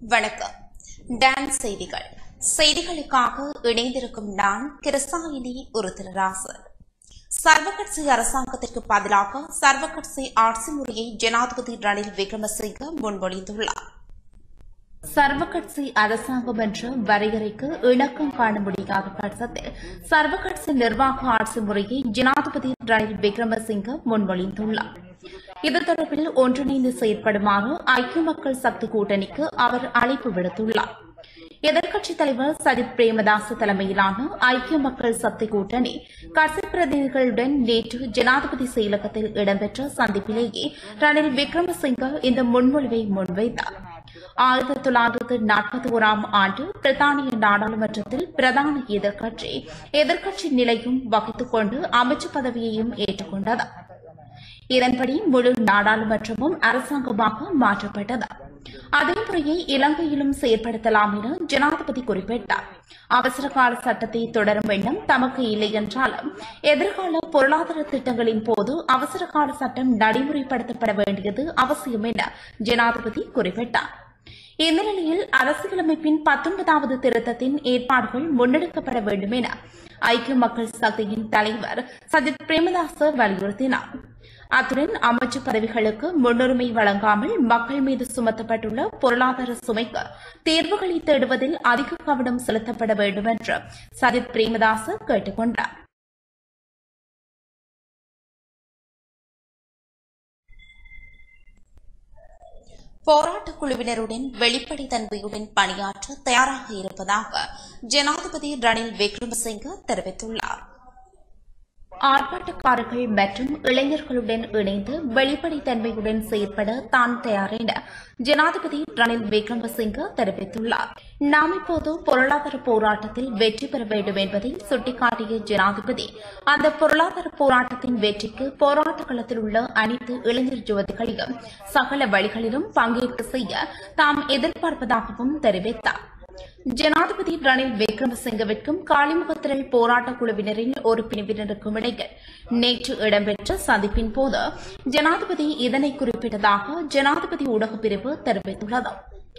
வணக்கம் டான் செய்திகள் செய்திகளுக்காக இணைந்திருக்கும் நான் கிருஷ்ணாயினி உருத்திரராசன் சர்வகட்சி அரசாங்கத்திற்கு பதிலாக சர்வகட்சி ஆட்சி முறையை ஜனாதிபதி ரணில் விக்ரமசிங்க முன்மொழிந்துள்ளார் சர்வகட்சி அரசாங்கம் என்ற வரையறைக்கு இணக்கம் காண முடியாத பட்சத்தில் சர்வகட்சி நிர்வாக ஆட்சி முறையை ஜனாதிபதி ரணில் விக்ரமசிங்க முன்மொழிந்துள்ளார் இது தொடர்பில் ஒன்றிணைந்து செயற்படுமாறு ஐக்கிய மக்கள் சக்தி கூட்டணிக்கு அவர் அழைப்பு விடுத்துள்ளார் எதிர்க்கட்சித் தலைவர் சஜித் பிரேமதாஸ் தலைமையிலான ஐக்கிய மக்கள் சக்தி கூட்டணி கட்சி பிரதிநிதிகளுடன் நேற்று ஜனாதிபதி செயலகத்தில் இடம்பெற்ற சந்திப்பிலேயே ரணில் விக்ரமசிங்க இந்த முன்மொழிவை முன்வைத்தார் ஆயிரத்தி தொள்ளாயிரத்து நாற்பத்தி ஓராம் ஆண்டு பிரித்தானிய நாடாளுமன்றத்தில் பிரதான எதிர்க்கட்சி எதிர்க்கட்சி நிலையும் வகித்துக் கொண்டு அமைச்சு பதவியையும் ஏற்றுக்கொண்டது இதன்படி முழு நாடாளுமன்றமும் அரசாங்கமாக மாற்றப்பட்டது அதே முறையை இலங்கையிலும் செயற்படுத்தலாம் என ஜனாதிபதி குறிப்பிட்டார் அவசர கால சட்டத்தை தொடரும் எண்ணம் தமக்கு இல்லை என்றாலும் எதிர்கால பொருளாதார திட்டங்களின் போது அவசர கால சட்டம் நடைமுறைப்படுத்தப்பட வேண்டியது அவசியம் என ஜனாதிபதி குறிப்பிட்டார் இந்த நிலையில் அரசியலமைப்பின் பத்தொன்பதாவது திருத்தத்தின் ஏற்பாடுகள் முன்னெடுக்கப்பட வேண்டும் என ஐக்கிய மக்கள் சக்தியின் தலைவர் சஜித் பிரேமதாச வலியுறுத்தினார் அத்துடன் அமைச்சு பதவிகளுக்கு முன்னுரிமை வழங்காமல் மக்கள் மீது சுமத்தப்பட்டுள்ள பொருளாதார சுமைக்கு தீர்வுகளை தேடுவதில் அதிக கவனம் செலுத்தப்பட வேண்டும் என்று சஜித் பிரேமதாச கேட்டுக் கொண்டார் போராட்டக் குழுவினருடன் வெளிப்படைத்தன்மையுடன் பணியாற்ற தயாராக இருப்பதாக ஜனாதிபதி ரணில் விக்ரமசிங்க தெரிவித்துள்ளார் ஆர்ப்பாட்டக்காரர்கள் மற்றும் இளைஞர்களுடன் இணைந்து வெளிப்படைத்தன்மையுடன் செயற்பட தான் தயார் என ஜனாதிபதி ரணில் விக்ரமசிங்க தெரிவித்துள்ளார் நாம் இப்போது பொருளாதார போராட்டத்தில் வெற்றி பெற வேண்டும் என்பதை சுட்டிக்காட்டிய ஜனாதிபதி அந்த பொருளாதார போராட்டத்தின் வெற்றிக்கு போராட்ட களத்தில் உள்ள அனைத்து இளைஞர் ஜோதிகளையும் சகல வழிகளிலும் பங்கேற்க செய்ய தாம் எதிர்பார்ப்பதாகவும் தெரிவித்தார் ஜனாதிபதி ரணில் விக்ரமசிங்கவிற்கும் காளிமுகத்திரள் போராட்டக் குழுவினரின் ஒரு பிரிவினருக்கும் இடையில் நேற்று இடம்பெற்ற சந்திப்பின் போது ஜனாதிபதி இதனை குறிப்பிட்டதாக ஜனாதிபதி ஊடகப் பிரிவு தெரிவித்துள்ளது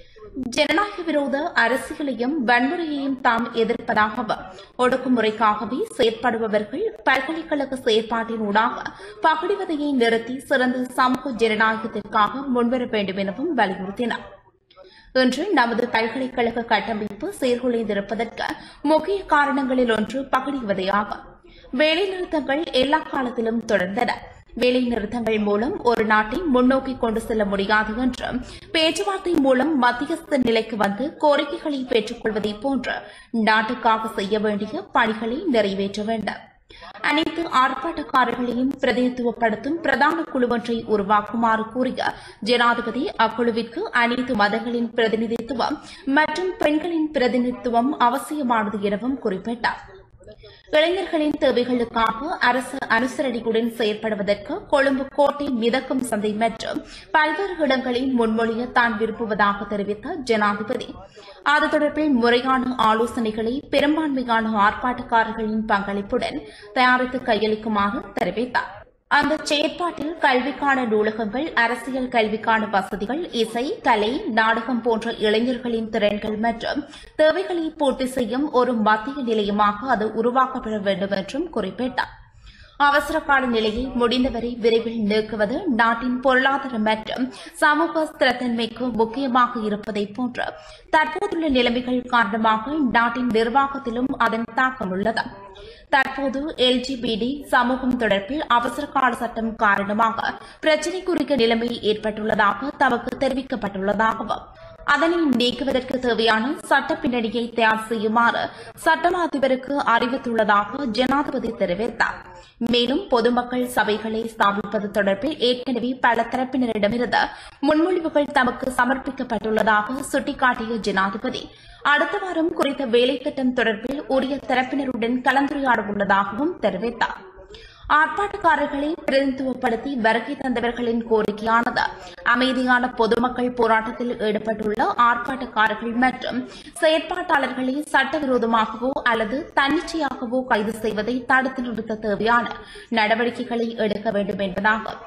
ஜனநாயக விரோத அரசியலையும் வன்முறையையும் தாம் எதிர்ப்பதாகவும் ஒடுக்குமுறைக்காகவே செயற்படுபவர்கள் பல்கலைக்கழக செயற்பாட்டின் ஊடாக பகுடிவதையை நிறுத்தி சிறந்த சமூக ஜனநாயகத்திற்காக முன்வர வேண்டும் எனவும் வலியுறுத்தினார் இன்று நமது பல்கலைக்கழக கட்டமைப்பு சீர்குலைந்திருப்பதற்கு முக்கிய காரணங்களில் ஒன்று பகுடிவதையாகும் வேலைநிறுத்தங்கள் எல்லா காலத்திலும் தொடர்ந்தன வேலை நிறுத்தங்கள் மூலம் ஒரு நாட்டை முன்னோக்கி கொண்டு செல்ல முடியாது என்றும் பேச்சுவார்த்தை மூலம் மத்தியஸ்த நிலைக்கு வந்து கோரிக்கைகளை பெற்றுக் கொள்வதை போன்று நாட்டுக்காக செய்ய வேண்டிய பணிகளை நிறைவேற்ற வேண்டும் அனைத்து ஆர்ப்பாட்டக்காரர்களையும் பிரதிநிதித்துவப்படுத்தும் பிரதான குழு ஒன்றை உருவாக்குமாறு கூறிய ஜனாதிபதி அக்குழுவிற்கு அனைத்து மதங்களின் பிரதிநிதித்துவம் மற்றும் பெண்களின் பிரதிநிதித்துவம் அவசியமானது எனவும் குறிப்பிட்டார் இளைஞர்களின் தேவைகளுக்காக அரசு அனுசரணையுடன் செயற்படுவதற்கு கொழும்பு கோட்டை மிதக்கும் சந்தை மற்றும் பல்வேறு இடங்களில் முன்மொழிய தான் விரும்புவதாக தெரிவித்த ஜனாதிபதி அது தொடர்பில் முறையான ஆலோசனைகளை பெரும்பான்மையான ஆர்ப்பாட்டக்காரர்களின் பங்களிப்புடன் தயாரித்து கையளிக்குமாறு தெரிவித்தார் அந்த செயற்பாட்டில் கல்விக்கான நூலகங்கள் அரசியல் கல்விக்கான வசதிகள் இசை கலை நாடகம் போன்ற இளைஞர்களின் திறன்கள் மற்றும் தேவைகளை பூர்த்தி செய்யும் ஒரு மத்திய நிலையமாக அது உருவாக்கப்பட வேண்டும் என்றும் குறிப்பிட்டார் அவசர கால நிலையை முடிந்தவரை விரைவில் நீக்குவது நாட்டின் பொருளாதார மற்றும் சமூக ஸ்திரத்தன்மைக்கு முக்கியமாக இருப்பதை போன்று தற்போதுள்ள நிலைமைகள் காரணமாக நாட்டின் நிர்வாகத்திலும் அதன் தாக்கம் உள்ளது தற்போது எல்ஜிபிடி சமூகம் தொடர்பில் அவசர கால சட்டம் காரணமாக பிரச்சினைக்குரிய நிலைமை ஏற்பட்டுள்ளதாக தமக்கு தெரிவிக்கப்பட்டுள்ளதாகவும் அதனை நீக்குவதற்கு தேவையான சட்ட பின்னணியை தயார் செய்யுமாறு சட்டம் அதிபருக்கு அறிவித்துள்ளதாக ஜனாதிபதி தெரிவித்தார் மேலும் பொதுமக்கள் சபைகளை ஸ்தாபிப்பது தொடர்பில் ஏற்கனவே பல தரப்பினரிடமிருந்து முன்மொழிவுகள் தமக்கு சமர்ப்பிக்கப்பட்டுள்ளதாக சுட்டிக்காட்டிய ஜனாதிபதி அடுத்த வாரம் குறித்த வேலை திட்டம் தொடர்பில் உரிய தரப்பினருடன் கலந்துரையாட உள்ளதாகவும் தெரிவித்தார் ஆர்ப்பாட்டக்காரர்களை பிரதிநிதித்துவப்படுத்தி வருகை தந்தவர்களின் கோரிக்கையானது அமைதியான பொதுமக்கள் போராட்டத்தில் ஈடுபட்டுள்ள ஆர்ப்பாட்டக்காரர்கள் மற்றும் செயற்பாட்டாளர்களை சட்டவிரோதமாகவோ அல்லது தன்னிச்சையாகவோ கைது செய்வதை தடுத்து நிறுத்த தேவையான நடவடிக்கைகளை எடுக்க வேண்டும் என்பதாகும்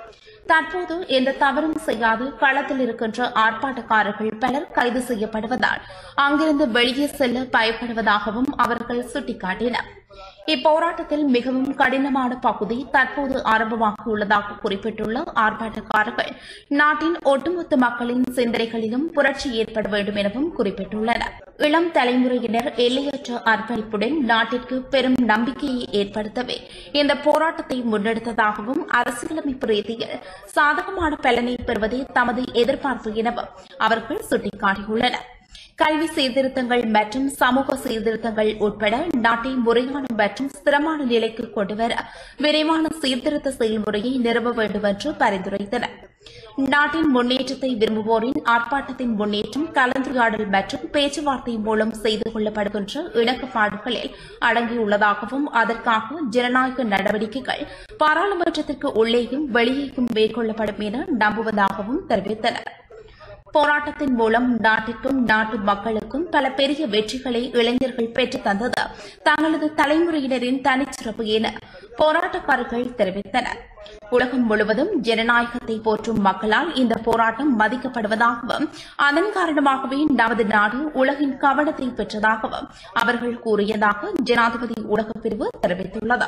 தற்போது எந்த தவறும் செய்யாது களத்தில் இருக்கின்ற ஆர்ப்பாட்டக்காரர்கள் பலர் கைது செய்யப்படுவதால் அங்கிருந்து வெளியே செல்ல பயப்படுவதாகவும் அவர்கள் சுட்டிக்காட்டினர் இப்போராட்டத்தில் மிகவும் கடினமான பகுதி தற்போது ஆரம்பமாகியுள்ளதாக குறிப்பிட்டுள்ள ஆர்ப்பாட்டக்காரர்கள் நாட்டின் ஒட்டுமொத்த மக்களின் சிந்தனைகளிலும் புரட்சி ஏற்பட வேண்டும் எனவும் குறிப்பிட்டுள்ளனர் இளம் தலைமுறையினர் எல்லையற்ற அர்ப்பணிப்புடன் நாட்டிற்கு பெரும் நம்பிக்கையை ஏற்படுத்தவே இந்த போராட்டத்தை முன்னெடுத்ததாகவும் அரசியலமைப்பு ரீதியில் சாதகமான பலனை பெறுவதே தமது எதிர்பார்ப்பு எனவும் அவர்கள் சுட்டிக்காட்டியுள்ளனர் கல்வி சீர்திருத்தங்கள் மற்றும் சமூக சீர்திருத்தங்கள் உட்பட நாட்டை முறையான மற்றும் ஸ்திரமான நிலைக்கு கொண்டுவர விரைவான சீர்திருத்த செயல்முறையை நிறுவ வேண்டும் என்று பரிந்துரைத்தனர் நாட்டின் முன்னேற்றத்தை விரும்புவோரின் ஆர்ப்பாட்டத்தின் முன்னேற்றம் கலந்துரையாடல் மற்றும் பேச்சுவார்த்தை மூலம் செய்து கொள்ளப்படுகின்ற இணக்கப்பாடுகளில் அடங்கியுள்ளதாகவும் அதற்காக ஜனநாயக நடவடிக்கைகள் பாராளுமன்றத்திற்கு உள்ளேயும் வெளியேயும் மேற்கொள்ளப்படும் என நம்புவதாகவும் தெரிவித்தனா் போராட்டத்தின் மூலம் நாட்டிற்கும் நாட்டு மக்களுக்கும் பல பெரிய வெற்றிகளை இளைஞர்கள் பெற்றுத் தந்தது தங்களது தலைமுறையினரின் தனிச்சிறப்பு என போராட்டக்காரர்கள் தெரிவித்தனர் உலகம் முழுவதும் ஜனநாயகத்தை போற்றும் மக்களால் இந்த போராட்டம் மதிக்கப்படுவதாகவும் அதன் காரணமாகவே நமது நாடு உலகின் கவனத்தை பெற்றதாகவும் அவர்கள் கூறியதாக ஜனாதிபதி ஊடகப் பிரிவு தெரிவித்துள்ளது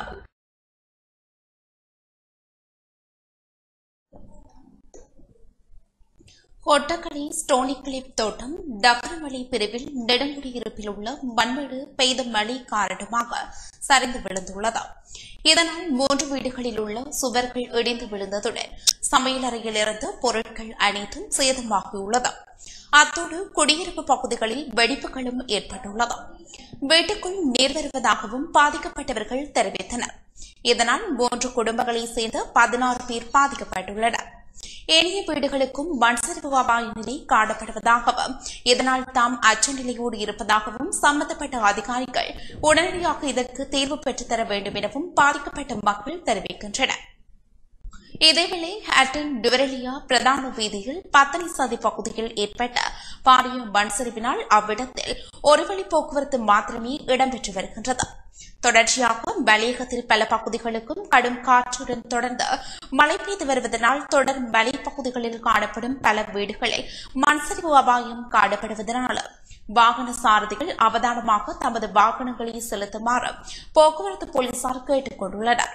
ஒட்டக்கடை ஸ்டோனி கிளிப் தோட்டம் டக்கரமலை பிரிவில் நெடுங்குடியிருப்பில் உள்ள மண்மேடு பெய்த மழை காரணமாக சரிந்து விழுந்துள்ளது இதனால் மூன்று வீடுகளில் உள்ள சுவர்கள் இடிந்து விழுந்ததுடன் சமையலறையில் இருந்த பொருட்கள் அனைத்தும் சேதமாகியுள்ளது அத்தோடு குடியிருப்பு பகுதிகளில் வெடிப்புகளும் ஏற்பட்டுள்ளது வீட்டுக்குள் நீர் வருவதாகவும் பாதிக்கப்பட்டவர்கள் தெரிவித்தனர் இதனால் மூன்று குடும்பங்களைச் சேர்ந்த பதினாறு பேர் பாதிக்கப்பட்டுள்ளனர் ஏனைய வீடுகளுக்கும் மண் சரிவு அபாய நிலை காணப்படுவதாகவும் இதனால் தாம் அச்ச நிலையோடு இருப்பதாகவும் சம்பந்தப்பட்ட அதிகாரிகள் உடனடியாக இதற்கு தீர்வு பெற்றுத்தர வேண்டும் எனவும் பாதிக்கப்பட்ட மக்கள் தெரிவிக்கின்றனர் இதேவேளை ஹட்டன் டுவரெலியா பிரதான வீதியில் பத்தனை சதி பகுதியில் ஏற்பட்ட பாரிய மண் சரிவினால் அவ்விடத்தில் ஒரு வழி போக்குவரத்து மாத்திரமே இடம்பெற்று வருகின்றது தொடர்ச்சியாக மலையகத்தில் பல பகுதிகளுக்கும் கடும் காற்றுடன் தொடர்ந்து மழை பெய்து வருவதனால் தொடர் மலை பகுதிகளில் காணப்படும் பல வீடுகளில் மண்சரிவு அபாயம் காணப்படுவதனால் வாகன சாரதிகள் அவதானமாக தமது வாகனங்களை செலுத்துமாறு போக்குவரத்து போலீசார் கேட்டுக் கொண்டுள்ளனர்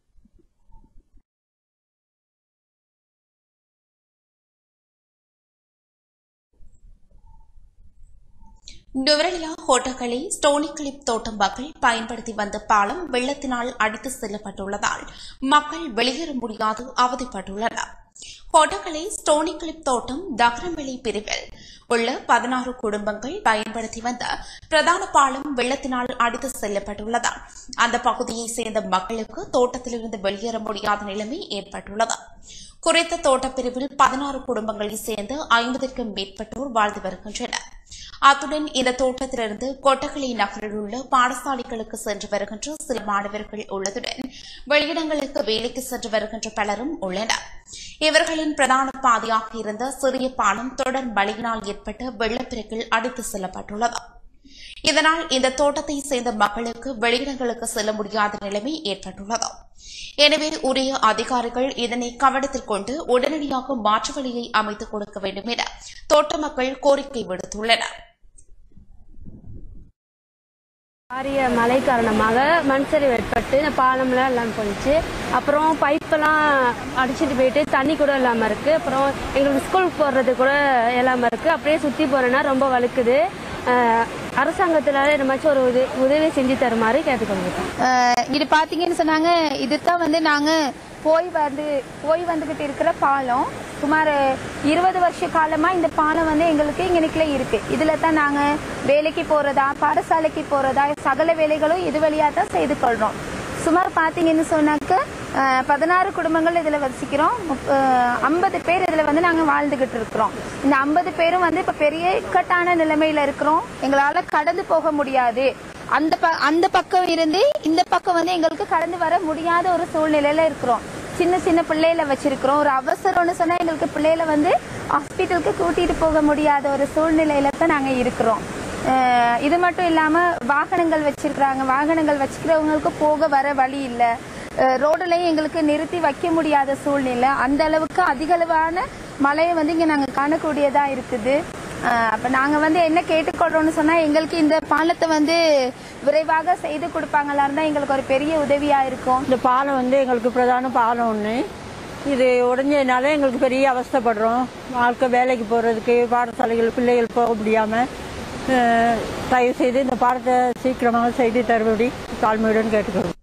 நுவரெலியா ஹோட்டல்களை ஸ்டோனி கிளிப் தோட்டம் மக்கள் பயன்படுத்தி வந்த பாலம் வெள்ளத்தினால் அடித்து செல்லப்பட்டுள்ளதால் மக்கள் வெளியேற முடியாது அவதிப்பட்டுள்ளனர் ஹோட்டல்களை ஸ்டோனி கிளிப் தோட்டம் தக்ரம்பெளி பிரிவில் உள்ள பதினாறு குடும்பங்கள் பயன்படுத்தி வந்த பிரதான பாலம் வெள்ளத்தினால் அடித்து செல்லப்பட்டுள்ளதால் அந்த பகுதியைச் சேர்ந்த மக்களுக்கு தோட்டத்திலிருந்து வெளியேற முடியாத நிலைமை ஏற்பட்டுள்ளது குறித்த தோட்டப்பிரிவில் பதினாறு குடும்பங்களைச் சேர்ந்து ஐம்பதற்கும் மேற்பட்டோர் வாழ்ந்து வருகின்றனர் அத்துடன் இந்த தோட்டத்திலிருந்து கொட்டகலை நகரில் உள்ள பாடசாலைகளுக்கு சென்று வருகின்ற சில மாணவர்கள் உள்ளதுடன் வெளியிடங்களுக்கு வேலைக்கு சென்று வருகின்ற பலரும் உள்ளனர் இவர்களின் பிரதான பாதையாக இருந்த சிறிய பாலம் தொடர் மழையினால் ஏற்பட்ட வெள்ளப்பெருக்கில் அடித்து செல்லப்பட்டுள்ளது இதனால் இந்த தோட்டத்தை சேர்ந்த மக்களுக்கு வெளியிடங்களுக்கு செல்ல முடியாத நிலைமை ஏற்பட்டுள்ளது எனவே உரிய அதிகாரிகள் இதனை கவனத்தில் கொண்டு உடனடியாக மாற்று வழியை அமைத்துக் கொடுக்க வேண்டும் என தோட்ட மக்கள் கோரிக்கை விடுத்துள்ளனர் பாரிய மழை காரணமாக மண் சரிவு ஏற்பட்டு இந்த பாலம்லாம் எல்லாம் போயிடுச்சு அப்புறம் பைப்பெல்லாம் அடிச்சிட்டு போயிட்டு தண்ணி கூட இல்லாமல் இருக்குது அப்புறம் எங்களுக்கு ஸ்கூலுக்கு போடுறது கூட இல்லாமல் இருக்குது அப்படியே சுற்றி போகிறேன்னா ரொம்ப வழுக்குது அஹ், அரசாங்கத்தினால இந்த மாதிரி ஒரு உதவி உதவி செஞ்சு தருமாறு கேட்டுக்கொள்கிறேன் அஹ் இது பார்த்தீங்கன்னு சொன்னாங்க இதுதான் வந்து நாங்கள் போய் வந்து போய் வந்துக்கிட்டு இருக்கிற பாலம் சுமார் இருபது வருஷ காலமாக இந்த பாலம் வந்து எங்களுக்கு இங்கனைக்குள்ள இருக்கு இதில் தான் நாங்கள் வேலைக்கு போகிறதா பாடசாலைக்கு போகிறதா சகல வேலைகளும் இது வழியாக தான் செய்து கொள்கிறோம் சுமார் பார்த்தீங்கன்னு சொன்னாக்க அஹ், பதினாறு குடும்பங்கள் இதில் வசிக்கிறோம் ஐம்பது பேர் இதில் வந்து நாங்கள் வாழ்ந்துக்கிட்டு இருக்கிறோம் இந்த ஐம்பது பேரும் வந்து இப்போ பெரிய இக்கட்டான நிலைமையில் இருக்கிறோம் எங்களால் கடந்து போக முடியாது அந்த ப அந்த பக்கம் இருந்து இந்த பக்கம் வந்து எங்களுக்கு கடந்து வர முடியாத ஒரு சூழ்நிலையில இருக்கிறோம் சின்ன சின்ன பிள்ளைகளை வச்சிருக்கிறோம் ஒரு அவசரம்னு சொன்னா எங்களுக்கு பிள்ளைகளை வந்து ஹாஸ்பிட்டலுக்கு கூட்டிட்டு போக முடியாத ஒரு சூழ்நிலையில தான் நாங்க இருக்கிறோம் அஹ் இது மட்டும் இல்லாம வாகனங்கள் வச்சிருக்கிறாங்க வாகனங்கள் வச்சுக்கிறவங்களுக்கு போக வர வழி இல்லை ரோடுலையும் எங்களுக்கு நிறுத்தி வைக்க முடியாத சூழ்நிலை அந்த அளவுக்கு அதிகளவான மழையை வந்து இங்கே நாங்கள் காணக்கூடியதா இருக்குது அஹ், அப்ப நாங்க வந்து என்ன கேட்டுக்கொள்றோம்னு சொன்னா எங்களுக்கு இந்த பாலத்தை வந்து விரைவாக செய்து கொடுப்பாங்களா இருந்தா எங்களுக்கு ஒரு பெரிய உதவியா இருக்கும் இந்த பாலம் வந்து எங்களுக்கு பிரதான பாலம் ஒன்று இது உடஞ்சதுனால எங்களுக்கு பெரிய அவஸ்தைப்படுறோம் வாழ்க்கை வேலைக்கு போகிறதுக்கு பாடசாலைகள் பிள்ளைகள் போக முடியாமல் தயவு செய்து இந்த பாடத்தை சீக்கிரமாக செய்து தருபடி தாழ்மையுடன் கேட்டுக்கிறோம்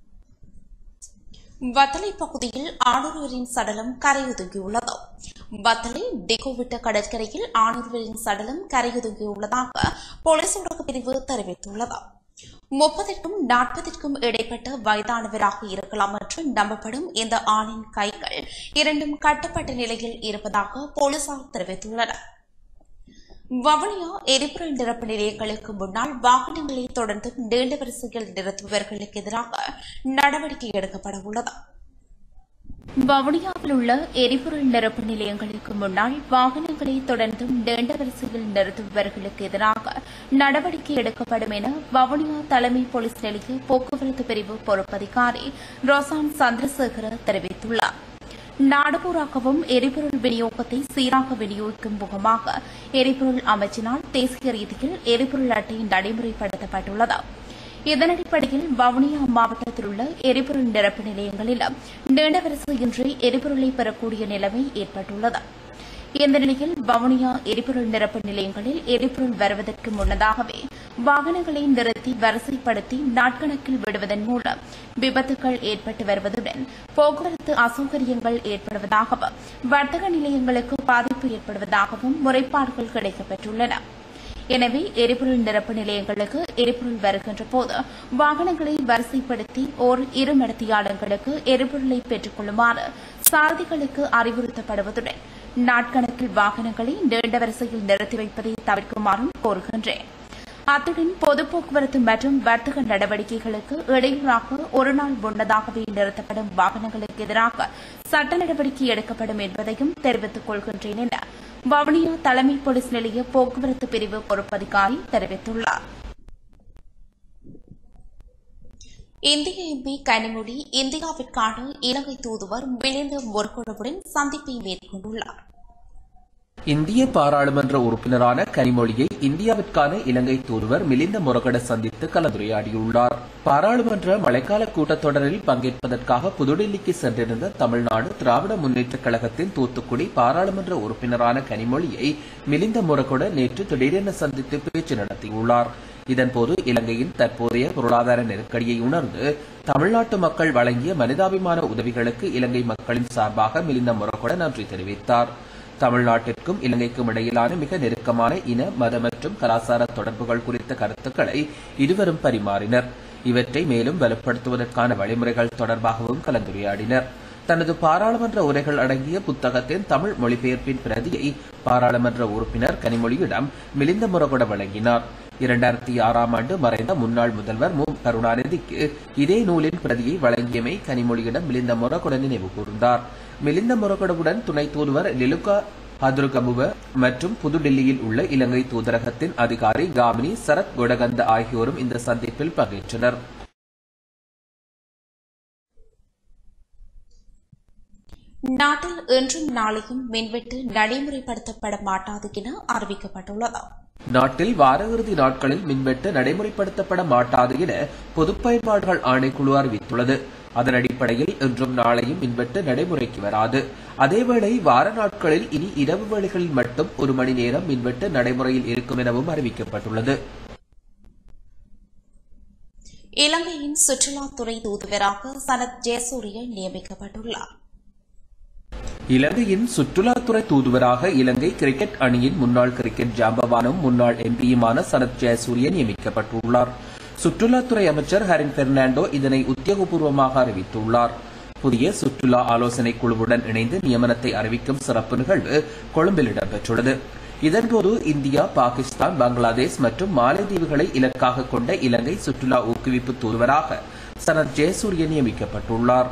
வத்தலை பகுதியில் ஆணொருவரின் சடலம் கரையொதுங்கியுள்ளது வத்தலை டிகோவிட்ட கடற்கரையில் ஆணொருவரின் சடலம் கரையொதுங்கியுள்ளதாக போலீஸ் ஊடக பிரிவு தெரிவித்துள்ளது முப்பதிற்கும் நாற்பதிற்கும் இடைப்பட்ட வயதானவராக இருக்கலாம் என்று நம்பப்படும் இந்த ஆணின் கைகள் இரண்டும் கட்டப்பட்ட நிலையில் இருப்பதாக போலீசார் தெரிவித்துள்ளனர் வவுனியா எரிபொருள் நிரப்பு நிலையங்களுக்கு முன்னால் வாகனங்களை தொடர்ந்து நீண்ட வரிசையில் நிறுத்துபவர்களுக்கு எதிராக நடவடிக்கை எடுக்கப்பட உள்ளது வவுனியாவில் உள்ள எரிபொருள் நிரப்பு நிலையங்களுக்கு முன்னால் வாகனங்களை தொடர்ந்து நீண்ட வரிசையில் நிறுத்துபவர்களுக்கு எதிராக நடவடிக்கை எடுக்கப்படும் என வவுனியா தலைமை போலீஸ் நிலைய போக்குவரத்து பிரிவு பொறுப்பதிகாரி ரோசான் சந்திரசேகர தெரிவித்துள்ளார் நாடுபூராகவும் எரிபொருள் விநியோகத்தை சீராக விநியோகிக்கும் முகமாக எரிபொருள் அமைச்சினால் தேசிய ரீதியில் எரிபொருள் அட்டை நடைமுறைப்படுத்தப்பட்டுள்ளது இதன் அடிப்படையில் வவுனியா மாவட்டத்தில் உள்ள எரிபொருள் நிரப்பு நிலையங்களில் நீண்ட வரிசையின்றி எரிபொருளை பெறக்கூடிய நிலைமை ஏற்பட்டுள்ளது இந்த நிலையில் வவுனியா எரிபொருள் நிரப்பு நிலையங்களில் எரிபொருள் வருவதற்கு முன்னதாகவே வாகனங்களை நிறுத்தி வரிசைப்படுத்தி நாட்கணக்கில் விடுவதன் மூலம் விபத்துகள் ஏற்பட்டு வருவதுடன் போக்குவரத்து அசௌகரியங்கள் ஏற்படுவதாகவும் வர்த்தக நிலையங்களுக்கு பாதிப்பு ஏற்படுவதாகவும் முறைப்பாடுகள் கிடைக்கப்பெற்றுள்ளன எனவே எரிபொருள் நிரப்பு நிலையங்களுக்கு எரிபொருள் வருகின்ற போது வாகனங்களை வரிசைப்படுத்தி ஓர் இரு நடத்தியாளர்களுக்கு எரிபொருளை பெற்றுக் கொள்ளுமாறு சாரதிகளுக்கு அறிவுறுத்தப்படுவதுடன் நாட்கணக்கில் வாகனங்களை நீண்ட வரிசையில் நிறுத்தி வைப்பதை தவிர்க்குமாறும் கோருகின்றேன் அத்துடன் பொது போக்குவரத்து மற்றும் வர்த்தக நடவடிக்கைகளுக்கு இடையூறாக ஒருநாள் முன்னதாகவே நிறுத்தப்படும் வாகனங்களுக்கு எதிராக சட்ட நடவடிக்கை எடுக்கப்படும் என்பதையும் தெரிவித்துக் கொள்கின்றேன் என வவுனியா தலைமை போலீஸ் நிலைய போக்குவரத்து பிரிவு பொறுப்பதிகாரி தெரிவித்துள்ளார் இந்திய எம்பி கனிமொழி இந்தியாவிற்கான இலங்கை தூதுவர் மிலிந்த முருகனுடன் சந்திப்பை மேற்கொண்டுள்ளார் இந்திய பாராளுமன்ற உறுப்பினரான கனிமொழியை இந்தியாவிற்கான இலங்கை தூதுவர் மிலிந்த முரகட சந்தித்து கலந்துரையாடியுள்ளார் பாராளுமன்ற மழைக்கால கூட்டத்தொடரில் பங்கேற்பதற்காக புதுடில்லிக்கு சென்றிருந்த தமிழ்நாடு திராவிட முன்னேற்றக் கழகத்தின் தூத்துக்குடி பாராளுமன்ற உறுப்பினரான கனிமொழியை மிலிந்த முரகொட நேற்று திடீரென சந்தித்து பேச்சு நடத்தியுள்ளார் இதன்போது இலங்கையின் தற்போதைய பொருளாதார நெருக்கடியை உணர்ந்து தமிழ்நாட்டு மக்கள் வழங்கிய மனிதாபிமான உதவிகளுக்கு இலங்கை மக்களின் சார்பாக மிலிந்த முரகொட நன்றி தெரிவித்தார் தமிழ்நாட்டிற்கும் இலங்கைக்கும் இடையிலான மிக நெருக்கமான இன மத மற்றும் கலாச்சார தொடர்புகள் குறித்த கருத்துக்களை இருவரும் பரிமாறினர் இவற்றை மேலும் வலுப்படுத்துவதற்கான வழிமுறைகள் தொடர்பாகவும் கலந்துரையாடினர் தனது பாராளுமன்ற உரைகள் அடங்கிய புத்தகத்தின் தமிழ் மொழிபெயர்ப்பின் பிரதியை பாராளுமன்ற உறுப்பினர் கனிமொழியிடம் மிலிந்த முரகொட வழங்கினார் இரண்டாயிரத்தி ஆறாம் ஆண்டு மறைந்த முன்னாள் முதல்வர் மு கருணாநிதிக்கு இதே நூலின் பிரதியை வழங்கியமை கனிமொழியிடம் மிலிந்த முரகொட நினைவு கூர்ந்தார் மிலிந்த முரகொடவுடன் துணை தூதுவர் லிலுகா ஹதுருகமுவ மற்றும் புதுடில்லியில் உள்ள இலங்கை தூதரகத்தின் அதிகாரி காமினி சரத் கொடகந்த ஆகியோரும் இந்த சந்திப்பில் பங்கேற்றனர் நாட்டில் இன்றும் நாளையும் மின்வெட்டு நடைமுறைப்படுத்தப்பட மாட்டாது என அறிவிக்கப்பட்டுள்ளது நாட்டில் வார இறுதி நாட்களில் மின்வெட்டு நடைமுறைப்படுத்தப்பட மாட்டாது என பொதுப் பயன்பாடுகள் ஆணைக்குழு அறிவித்துள்ளது அதன் அடிப்படையில் இன்றும் நாளையும் மின்வெட்டு நடைமுறைக்கு வராது அதேவேளை வார நாட்களில் இனி இரவு வேளைகளில் மட்டும் ஒரு மணி நேரம் மின்வெட்டு நடைமுறையில் இருக்கும் எனவும் அறிவிக்கப்பட்டுள்ளது இலங்கையின் சுற்றுலாத்துறை தூதுவராக சனத் ஜெயசூரிய நியமிக்கப்பட்டுள்ளார் இலங்கையின் சுற்றுலாத்துறை தூதுவராக இலங்கை கிரிக்கெட் அணியின் முன்னாள் கிரிக்கெட் ஜாம்பவானும் முன்னாள் எம்பியுமான சனத் ஜெயசூரிய நியமிக்கப்பட்டுள்ளார் சுற்றுலாத்துறை அமைச்சர் ஹரின் பெர்னாண்டோ இதனை உத்தியோகபூர்வமாக அறிவித்துள்ளார் புதிய சுற்றுலா ஆலோசனை குழுவுடன் இணைந்து நியமனத்தை அறிவிக்கும் சிறப்பு நிகழ்வு கொழும்பில் இடம்பெற்றுள்ளது இதன்போது இந்தியா பாகிஸ்தான் பங்களாதேஷ் மற்றும் மாலைதீவுகளை இலக்காக கொண்ட இலங்கை சுற்றுலா ஊக்குவிப்பு தூதுவராக சனத் ஜெயசூரிய நியமிக்கப்பட்டுள்ளார்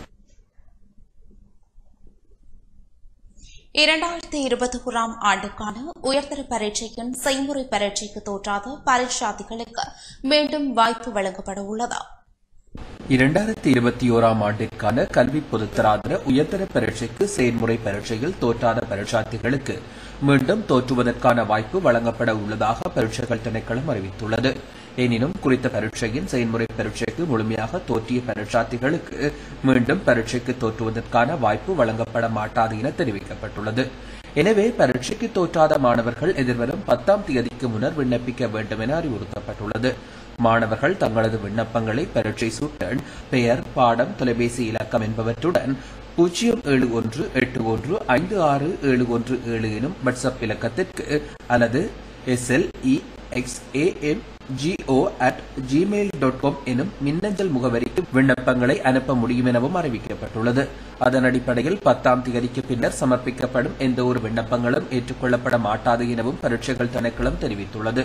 இரண்டாயிரத்தி இருபத்தி ஓராம் ஆண்டுக்கான உயர்தர பரீட்சையின் செய்முறை பரீட்சைக்கு தோற்றாத பரீட்சார்த்திகளுக்கு மீண்டும் வாய்ப்பு வழங்கப்பட உள்ளது இரண்டாயிரத்தி இருபத்தி ஓராம் ஆண்டிற்கான கல்வி பொதுத்தராதர உயர்தர பரீட்சைக்கு செயல்முறை பரீட்சையில் தோற்றாத பரீட்சார்த்திகளுக்கு மீண்டும் தோற்றுவதற்கான வாய்ப்பு வழங்கப்பட உள்ளதாக பரீட்சைகள் திணைக்களம் அறிவித்துள்ளது எனினும் குறித்த பரீட்சையின் செயல்முறை பரீட்சைக்கு முழுமையாக தோற்றிய பரீட்சார்த்திகளுக்கு மீண்டும் பரீட்சைக்கு தோற்றுவதற்கான வாய்ப்பு வழங்கப்பட மாட்டாது என தெரிவிக்கப்பட்டுள்ளது எனவே பரீட்சைக்கு தோற்றாத மாணவர்கள் எதிர்வரும் பத்தாம் தேதிக்கு முன்னர் விண்ணப்பிக்க வேண்டும் என அறிவுறுத்தப்பட்டுள்ளது மாணவர்கள் தங்களது விண்ணப்பங்களை பரீட்சை சூட்டன் பெயர் பாடம் தொலைபேசி இலக்கம் என்பவற்றுடன் பூஜ்ஜியம் ஏழு ஒன்று எட்டு ஒன்று ஐந்து ஆறு ஏழு ஒன்று ஏழு எனும் வாட்ஸ்அப் இலக்கத்திற்கு அல்லது SLE XAM GO at Gmail dot com எனும் மின்னஞ்சல் முகவரிக்கு விண்ணப்பங்களை அனுப்ப முடியும் எனவும் அறிவிக்கப்பட்டுள்ளது அதன் அடிப்படையில் பத்தாம் தேதிக்கு பின்னர் சமர்ப்பிக்கப்படும் எந்த ஒரு விண்ணப்பங்களும் ஏற்றுக்கொள்ளப்பட மாட்டாது எனவும் பரீட்சைகள் திணைக்களம் தெரிவித்துள்ளது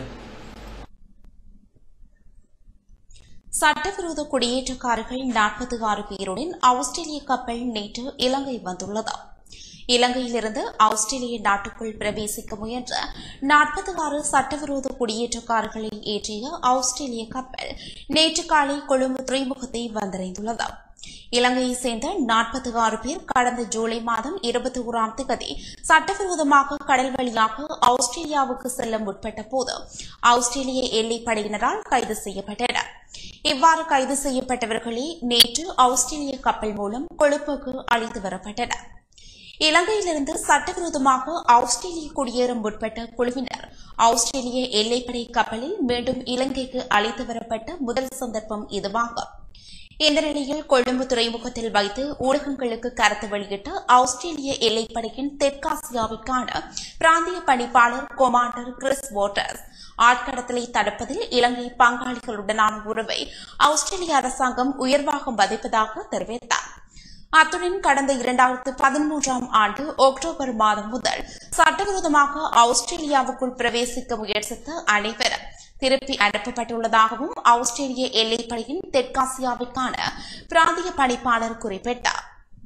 சட்டவிரோத குடியேற்றக்காரர்கள் நாற்பத்தி ஆறு பேருடன் ஆஸ்திரேலிய கப்பல் நேற்று இலங்கை வந்துள்ளது இலங்கையிலிருந்து ஆஸ்திரேலிய நாட்டுக்குள் பிரவேசிக்க முயன்ற நாற்பத்தி ஆறு சட்டவிரோத குடியேற்றக்காரர்களை ஏற்றிய ஆஸ்திரேலிய கப்பல் நேற்று காலை கொழும்பு துறைமுகத்தை வந்தடைந்துள்ளது இலங்கையைச் சேர்ந்த நாற்பத்தி ஆறு பேர் கடந்த ஜூலை மாதம் இருபத்தி ஓராம் தேதி சட்டவிரோதமாக கடல் வழியாக ஆஸ்திரேலியாவுக்கு செல்ல முற்பட்ட போது ஆஸ்திரேலிய எல்லைப் படையினரால் கைது செய்யப்பட்டனர் இவ்வாறு கைது செய்யப்பட்டவர்களே நேற்று ஆஸ்திரேலிய கப்பல் மூலம் கொழும்புக்கு அழைத்து வரப்பட்டனர் இலங்கையிலிருந்து சட்டவிரோதமாக ஆஸ்திரேலிய குடியேற முற்பட்ட குழுவினர் ஆஸ்திரேலிய எல்லைப்படை கப்பலில் மீண்டும் இலங்கைக்கு அழைத்து வரப்பட்ட முதல் சந்தர்ப்பம் இதுவாகும் இந்த நிலையில் கொழும்பு துறைமுகத்தில் வைத்து ஊடகங்களுக்கு கருத்து வெளியிட்ட ஆஸ்திரேலிய எல்லைப்படையின் தெற்காசியாவிற்கான பிராந்திய பணிப்பாளர் கொமாண்டர் கிறிஸ் வாட்டர்ஸ் ஆட்கடத்தலை தடுப்பதில் இலங்கை பங்காளிகளுடனான உறவை ஆஸ்திரேலிய அரசாங்கம் உயர்வாக மதிப்பதாக தெரிவித்தார் அத்துடன் கடந்த இரண்டாயிரத்து பதிமூன்றாம் ஆண்டு அக்டோபர் மாதம் முதல் சட்டவிரோதமாக ஆஸ்திரேலியாவுக்குள் பிரவேசிக்க முயற்சித்த அனைவரும் திருப்பி அனுப்பப்பட்டுள்ளதாகவும் ஆஸ்திரேலிய எல்லைப்படையின் தெற்காசியாவிற்கான பிராந்திய பணிப்பாளர் குறிப்பிட்டார்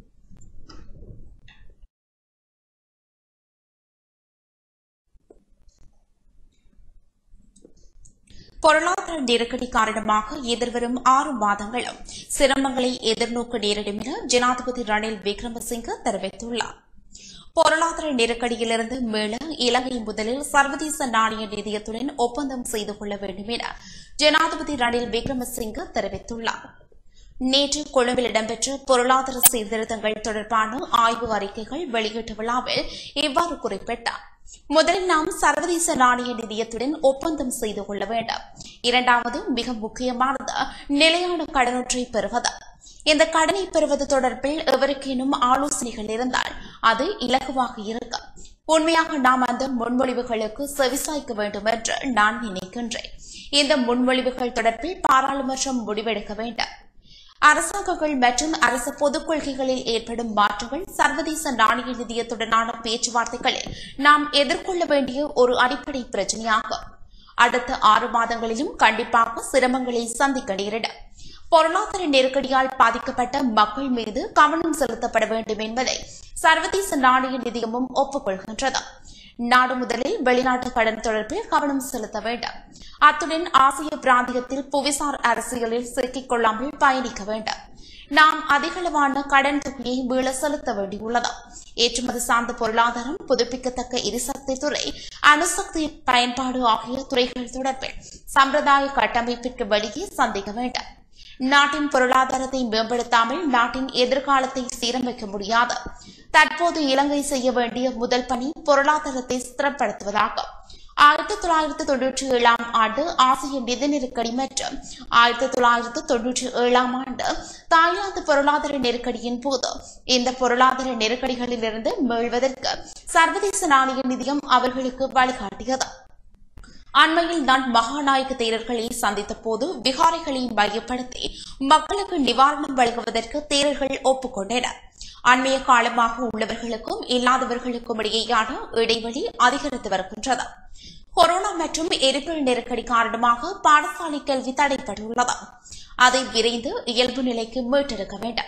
பொருளாதார நெருக்கடி காரணமாக எதிர்வரும் ஆறு மாதங்களும் சிரமங்களை எதிர்நோக்க நேரிடும் என ஜனாதிபதி ரணில் விக்ரமசிங்க தெரிவித்துள்ளார் பொருளாதார நெருக்கடியிலிருந்து மீள இலங்கை முதலில் சர்வதேச நாணய நிதியத்துடன் ஒப்பந்தம் செய்து கொள்ள வேண்டும் என ஜனாதிபதி ரணில் விக்ரமசிங்க தெரிவித்துள்ளார் நேற்று கொழும்பில் இடம்பெற்ற பொருளாதார சீர்திருத்தங்கள் தொடர்பான ஆய்வு அறிக்கைகள் வெளியீட்டு விழாவில் இவ்வாறு குறிப்பிட்டார் முதலில் நாம் சர்வதேச நாணய நிதியத்துடன் ஒப்பந்தம் செய்து கொள்ள வேண்டும் இரண்டாவது மிக முக்கியமானது நிலையான கடனொற்றை பெறுவது இந்த கடனை பெறுவது தொடர்பில் எவருக்கேனும் ஆலோசனைகள் இருந்தால் அது இலகுவாக இருக்கும் உண்மையாக நாம் அந்த முன்மொழிவுகளுக்கு செவிசாய்க்க வேண்டும் என்று நான் நினைக்கின்றேன் இந்த முன்மொழிவுகள் தொடர்பில் பாராளுமன்றம் முடிவெடுக்க வேண்டும் அரசாங்கங்கள் மற்றும் அரசு பொதுக் கொள்கைகளில் ஏற்படும் மாற்றங்கள் சர்வதேச நாணய நிதியத்துடனான பேச்சுவார்த்தைகளில் நாம் எதிர்கொள்ள வேண்டிய ஒரு அடிப்படை பிரச்சனையாகும் அடுத்த ஆறு மாதங்களிலும் கண்டிப்பாக சிரமங்களை சந்திக்க நேரிடும் பொருளாதார நெருக்கடியால் பாதிக்கப்பட்ட மக்கள் மீது கவனம் செலுத்தப்பட வேண்டும் என்பதை சர்வதேச நாணய நிதியமும் ஒப்புக்கொள்கின்றது நாடு முதலில் வெளிநாட்டு கடன் தொடர்பில் கவனம் செலுத்த வேண்டும் அத்துடன் ஆசிய பிராந்தியத்தில் புவிசார் அரசியலில் சிக்கிக் கொள்ளாமல் பயணிக்க வேண்டும் நாம் அதிகளவான கடன் தொகையை மீள செலுத்த வேண்டியுள்ளது ஏற்றுமதி சார்ந்த பொருளாதாரம் புதுப்பிக்கத்தக்க எரிசக்தி துறை அணுசக்தி பயன்பாடு ஆகிய துறைகள் தொடர்பில் சம்பிரதாய கட்டமைப்பிற்கு வெளியே சந்திக்க வேண்டும் நாட்டின் பொருளாதாரத்தை மேம்படுத்தாமல் நாட்டின் எதிர்காலத்தை சீரமைக்க முடியாது தற்போது இலங்கை செய்ய வேண்டிய முதல் பணி பொருளாதாரத்தை ஸ்திரப்படுத்துவதாகும் ஆயிரத்தி தொள்ளாயிரத்து தொன்னூற்றி ஏழாம் ஆண்டு ஆசிய நிதி நெருக்கடி மற்றும் ஆயிரத்தி தொள்ளாயிரத்து தொன்னூற்றி ஏழாம் ஆண்டு தாய்லாந்து பொருளாதார நெருக்கடியின் போது இந்த பொருளாதார நெருக்கடிகளிலிருந்து மீள்வதற்கு சர்வதேச நாணய நிதியம் அவர்களுக்கு வழிகாட்டியது அண்மையில் நான் மகாநாயக தேரர்களை சந்தித்த போது விகாரைகளை மையப்படுத்தி மக்களுக்கு நிவாரணம் வழங்குவதற்கு தேரர்கள் ஒப்புக்கொண்டனர் அண்மைய காலமாக உள்ளவர்களுக்கும் இல்லாதவர்களுக்கும் இடையேயான இடைவெளி அதிகரித்து வருகின்றது கொரோனா மற்றும் எரிபொருள் நெருக்கடி காரணமாக பாடசாலை கல்வி தடைப்பட்டுள்ளது அதை விரைந்து இயல்பு நிலைக்கு மீட்டெடுக்க வேண்டும்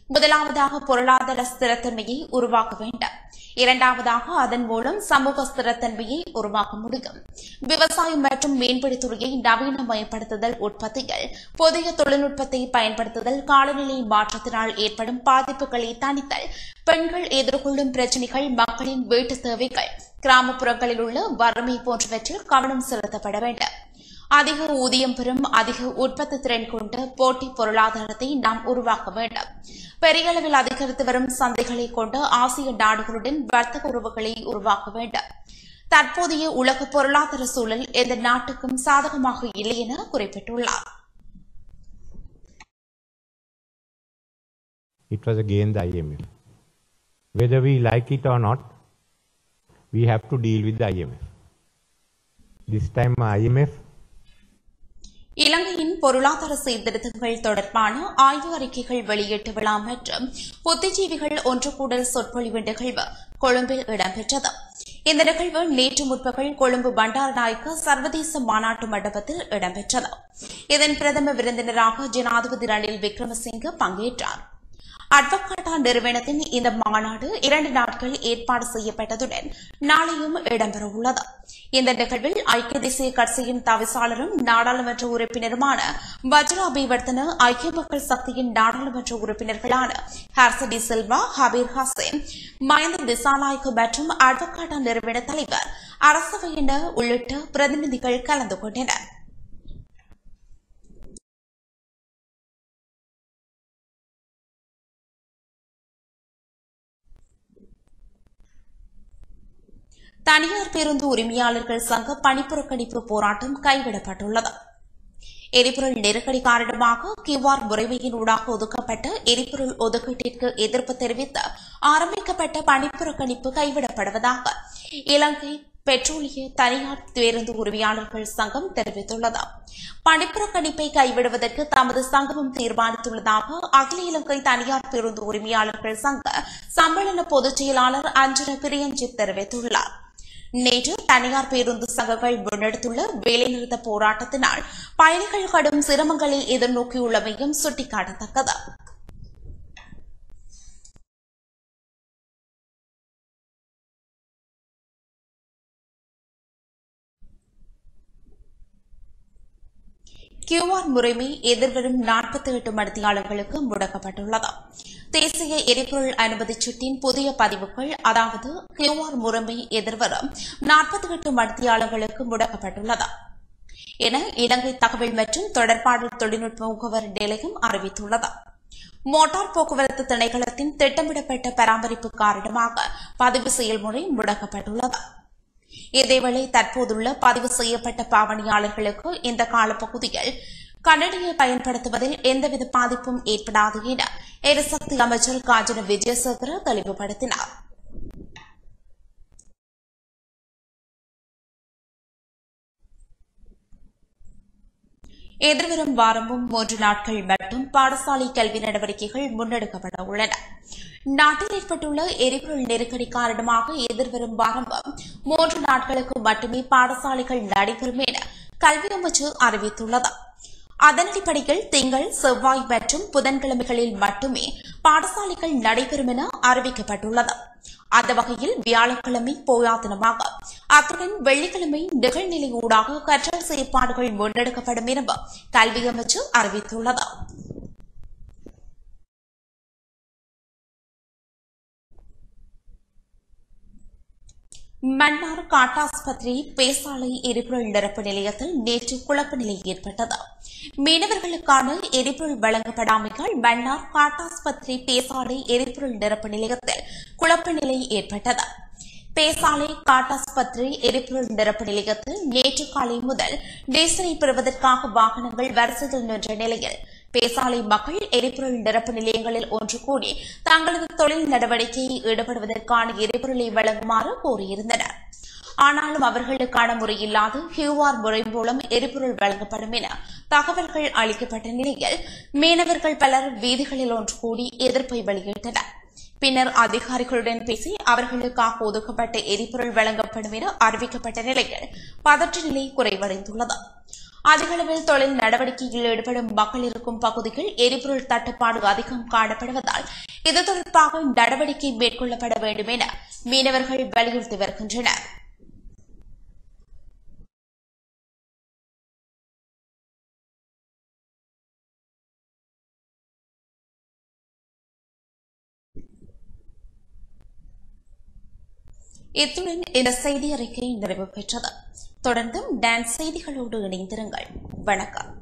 முதலாவதாக பொருளாதார ஸ்திரத்தன்மையை உருவாக்க வேண்டும் இரண்டாவதாக அதன் மூலம் சமூக ஸ்திரத்தன்மையை உருவாக்க முடியும் விவசாயம் மற்றும் மீன்பிடித்துறையை நவீனமயப்படுத்துதல் உற்பத்திகள் புதிய தொழில்நுட்பத்தை பயன்படுத்துதல் காலநிலை மாற்றத்தினால் ஏற்படும் பாதிப்புகளை தணித்தல் பெண்கள் எதிர்கொள்ளும் பிரச்சினைகள் மக்களின் வீட்டு தேவைகள் கிராமப்புறங்களில் உள்ள வறுமை போன்றவற்றில் கவனம் செலுத்தப்பட வேண்டும் அதிக ஊதியம் பெறும் அதிக உற்பத்தி திறன் கொண்ட போட்டி பொருளாதாரத்தை நாம் உருவாக்க வேண்டும் பெரிய அளவில் அதிகரித்து வரும் சந்தைகளை கொண்ட ஆசிய நாடுகளுடன் வர்த்தக உறவுகளை உருவாக்க வேண்டும் தற்போதைய உலக பொருளாதார சூழல் எந்த நாட்டுக்கும் சாதகமாக இல்லை என குறிப்பிட்டுள்ளார் it was again the IMF. Whether we like it or not, we have to deal with the IMF. This time, IMF இலங்கையின் பொருளாதார சீர்திருத்தங்கள் தொடர்பான ஆய்வு அறிக்கைகள் வெளியீட்டு விழா மற்றும் புத்திஜீவிகள் ஒன்று கூடல் சொற்பொழிவு நிகழ்வு கொழும்பில் இடம்பெற்றது இந்த நிகழ்வு நேற்று முற்பகல் கொழும்பு பண்டாரநாயக்க சர்வதேச மாநாட்டு மண்டபத்தில் இடம்பெற்றது இதன் பிரதம விருந்தினராக ஜனாதிபதி ரணில் விக்ரமசிங்கே பங்கேற்றார் அட்வகாட்டா நிறுவனத்தின் இந்த மாநாடு இரண்டு நாட்கள் ஏற்பாடு செய்யப்பட்டதுடன் நாளையும் இடம்பெறவுள்ளது இந்த நிகழ்வில் ஐக்கிய தேசிய கட்சியின் தவிசாளரும் நாடாளுமன்ற உறுப்பினருமான வஜ்ரா அபிவர்த்தன ஐக்கிய மக்கள் சக்தியின் நாடாளுமன்ற உறுப்பினர்களான ஹர்சடி சில்வா ஹபீர் ஹசேன் மயந்த திசாநாயக்கு மற்றும் அட்வகாட்டா நிறுவன தலைவர் அரசவையினர் உள்ளிட்ட பிரதிநிதிகள் கலந்து கொண்டனர் தனியார் பேருந்து உரிமையாளர்கள் சங்க பணிப்புறக்கணிப்பு போராட்டம் கைவிடப்பட்டுள்ளது எரிபொருள் நெருக்கடி காரணமாக கியூஆர் முறைமையின் ஊடாக ஒதுக்கப்பட்ட எரிபொருள் ஒதுக்கீட்டிற்கு எதிர்ப்பு தெரிவித்து ஆரம்பிக்கப்பட்ட பணிப்புறக்கணிப்பு கைவிடப்படுவதாக இலங்கை பெட்ரோலிய தனியார் பேருந்து உரிமையாளர்கள் சங்கம் தெரிவித்துள்ளது பணிப்புறக்கணிப்பை கைவிடுவதற்கு தமது சங்கமும் தீர்மானித்துள்ளதாக அகில இலங்கை தனியார் பேருந்து உரிமையாளர்கள் சங்க சம்மேளன பொதுச் செயலாளர் அஞ்சன பிரியஞ்சித் தெரிவித்துள்ளார் நேற்று தனியார் பேருந்து சங்கங்கள் முன்னெடுத்துள்ள வேலைநிறுத்த போராட்டத்தினால் பயணிகள் கடும் சிரமங்களை எதிர்நோக்கியுள்ளமையும் சுட்டிக்காட்டத்தக்கது கியூஆர் முறைமை எதிர்வரும் நாற்பத்தி எட்டு மணித்தியாளர்களுக்கு முடக்கப்பட்டுள்ளது தேசிய எரிபொருள் அனுமதி சீட்டின் புதிய பதிவுகள் அதாவது கியூஆர் முறைமை எதிர்வரும் நாற்பத்தி எட்டு மணித்தியாளர்களுக்கு முடக்கப்பட்டுள்ளது என இலங்கை தகவல் மற்றும் தொடர்பாடல் தொழில்நுட்ப முகவர் நிலையம் அறிவித்துள்ளது மோட்டார் போக்குவரத்து திணைக்களத்தின் திட்டமிடப்பட்ட பராமரிப்பு காரணமாக பதிவு செயல்முறை முடக்கப்பட்டுள்ளது இதேவேளை தற்போதுள்ள பதிவு செய்யப்பட்ட பாவனையாளர்களுக்கு இந்த காலப்பகுதியில் கண்ணடியை பயன்படுத்துவதில் எந்தவித பாதிப்பும் ஏற்படாது என எரிசக்தி அமைச்சர் காஞ்சன விஜயசேகர தெளிவுபடுத்தினார் எதிர்வரும் வாரமும் மூன்று நாட்கள் மட்டும் பாடசாலை கல்வி நடவடிக்கைகள் முன்னெடுக்கப்பட உள்ளன நாட்டில் ஏற்பட்டுள்ள எரிபொருள் நெருக்கடி காரணமாக எதிர்வரும் வாரமும் மூன்று நாட்களுக்கு மட்டுமே பாடசாலைகள் நடைபெறும் என கல்வி அமைச்சு அறிவித்துள்ளது அதன் அடிப்படையில் திங்கள் செவ்வாய் மற்றும் புதன்கிழமைகளில் மட்டுமே பாடசாலைகள் நடைபெறும் என அறிவிக்கப்பட்டுள்ளது அந்த வகையில் வியாழக்கிழமை போயா தினமாக அத்துடன் வெள்ளிக்கிழமை நிகழ்நிலை ஊடாக கற்றல் செயற்பாடுகள் முன்னெடுக்கப்படும் எனவும் கல்வி அமைச்சு அறிவித்துள்ளது மன்னார் காட்டாஸ்பத்திரி பேசாலை எரிபொருள் நிரப்பு நிலையத்தில் நேற்று குழப்ப நிலை ஏற்பட்டது மீனவர்களுக்கான எரிபொருள் வழங்கப்படாமையால் மன்னார் காட்டாஸ்பத்திரி பேசாலை எரிபொருள் நிரப்பு நிலையத்தில் குழப்ப நிலை ஏற்பட்டது பேசாலை காட்டாஸ்பத்திரி எரிபொருள் நிரப்பு நிலையத்தில் நேற்று காலை முதல் டீசலை பெறுவதற்காக வாகனங்கள் வரிசையில் நின்ற நிலையில் பேசாலை மக்கள் எரிபொருள் நிரப்பு நிலையங்களில் ஒன்று கூடி தங்களது தொழில் நடவடிக்கையில் ஈடுபடுவதற்கான எரிபொருளை வழங்குமாறு கோரியிருந்தனர் ஆனாலும் அவர்களுக்கான முறையில்லாது கியூஆர் முறை மூலம் எரிபொருள் வழங்கப்படும் என தகவல்கள் அளிக்கப்பட்ட நிலையில் மீனவர்கள் பலர் வீதிகளில் ஒன்று கூடி எதிர்ப்பை வெளியிட்டனர் பின்னர் அதிகாரிகளுடன் பேசி அவர்களுக்காக ஒதுக்கப்பட்ட எரிபொருள் வழங்கப்படும் என அறிவிக்கப்பட்ட நிலையில் பதற்ற நிலை குறைவடைந்துள்ளது அதிகளவில் தொழில் நடவடிக்கையில் ஈடுபடும் மக்கள் இருக்கும் பகுதிகள் எரிபொருள் தட்டுப்பாடு அதிகம் காணப்படுவதால் இது தொடர்பாக நடவடிக்கை மேற்கொள்ளப்பட வேண்டும் என மீனவர்கள் வலியுறுத்தி வருகின்றனர் இத்துடன் இந்த செய்தி அறிக்கை நிறைவு பெற்றது தொடர்ந்தும் டான்ஸ் செய்திகளோடு இணைந்திருங்கள் வணக்கம்